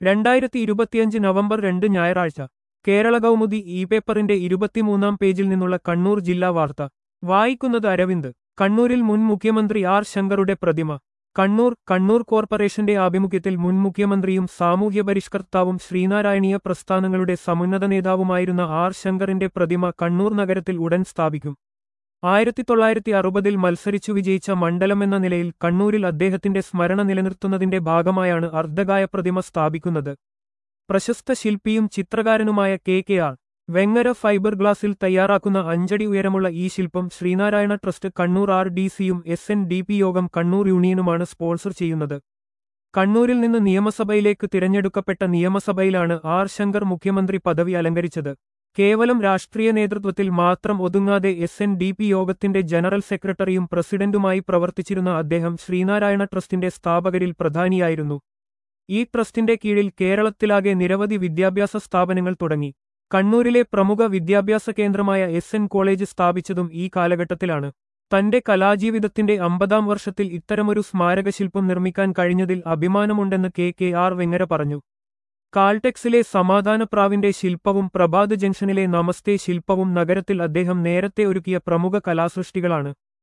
രണ്ടായിരത്തി ഇരുപത്തിയഞ്ച് നവംബർ രണ്ട് ഞായറാഴ്ച കേരള കൗമുദി ഇ പേപ്പറിന്റെ ഇരുപത്തിമൂന്നാം പേജിൽ നിന്നുള്ള കണ്ണൂർ ജില്ലാ വാർത്ത വായിക്കുന്നത് അരവിന്ദ് കണ്ണൂരിൽ മുൻ മുഖ്യമന്ത്രി ആർ ശങ്കറുടെ പ്രതിമ കണ്ണൂർ കണ്ണൂർ കോർപ്പറേഷന്റെ ആഭിമുഖ്യത്തിൽ മുൻ മുഖ്യമന്ത്രിയും സാമൂഹ്യ പരിഷ്കർത്താവും ശ്രീനാരായണീയ പ്രസ്ഥാനങ്ങളുടെ സമുന്നത നേതാവുമായിരുന്ന ആർ ശങ്കറിന്റെ പ്രതിമ കണ്ണൂർ നഗരത്തിൽ ഉടൻ സ്ഥാപിക്കും ആയിരത്തി തൊള്ളായിരത്തി അറുപതിൽ മത്സരിച്ചു വിജയിച്ച മണ്ഡലം എന്ന നിലയിൽ കണ്ണൂരിൽ അദ്ദേഹത്തിന്റെ സ്മരണ നിലനിർത്തുന്നതിന്റെ ഭാഗമായാണ് അർദ്ധകായ പ്രതിമ സ്ഥാപിക്കുന്നത് പ്രശസ്ത ശില്പിയും ചിത്രകാരനുമായ K K R Vengara fibre ഗ്ലാസിൽ തയ്യാറാക്കുന്ന അഞ്ചടി ഉയരമുള്ള ഈ ശില്പം Sreenarayana trust Kannur R D സിയും S N D P Yogam Kannur യൂണിയനുമാണ് sponsor ചെയ്യുന്നത് കണ്ണൂരിൽ നിന്ന് നിയമസഭയിലേക്ക് തിരഞ്ഞെടുക്കപ്പെട്ട നിയമസഭയിലാണ് ആർ ശങ്കർ മുഖ്യമന്ത്രി പദവി അലങ്കരിച്ചത് കേവലം രാഷ്ട്രീയ നേതൃത്വത്തിൽ മാത്രം ഒതുങ്ങാതെ എസ് എൻ ഡി പി യോഗത്തിന്റെ ജനറൽ സെക്രട്ടറിയും പ്രസിഡന്റുമായി പ്രവർത്തിച്ചിരുന്ന അദ്ദേഹം ശ്രീനാരായണ ട്രസ്റ്റിന്റെ സ്ഥാപകരിൽ പ്രധാനിയായിരുന്നു ഈ ട്രസ്റ്റിന്റെ കീഴിൽ കേരളത്തിലാകെ നിരവധി വിദ്യാഭ്യാസ സ്ഥാപനങ്ങൾ തുടങ്ങി കണ്ണൂരിലെ പ്രമുഖ വിദ്യാഭ്യാസ കേന്ദ്രമായ എസ് എൻ കോളേജ് സ്ഥാപിച്ചതും ഈ കാലഘട്ടത്തിലാണ് തന്റെ കലാജീവിതത്തിന്റെ അമ്പതാം വർഷത്തിൽ ഇത്തരമൊരു സ്മാരകശില്പം നിർമ്മിക്കാൻ കഴിഞ്ഞതിൽ അഭിമാനമുണ്ടെന്ന് കെ കെ ആർ വെങ്ങര പറഞ്ഞു കാൾടെക്സിലെ സമാധാനപ്രാവിന്റെ ശില്പവും പ്രഭാത് ജംഗ്ഷനിലെ നമസ്തേ ശില്പവും നഗരത്തിൽ അദ്ദേഹം നേരത്തെ ഒരുക്കിയ പ്രമുഖ കലാസൃഷ്ടികളാണ്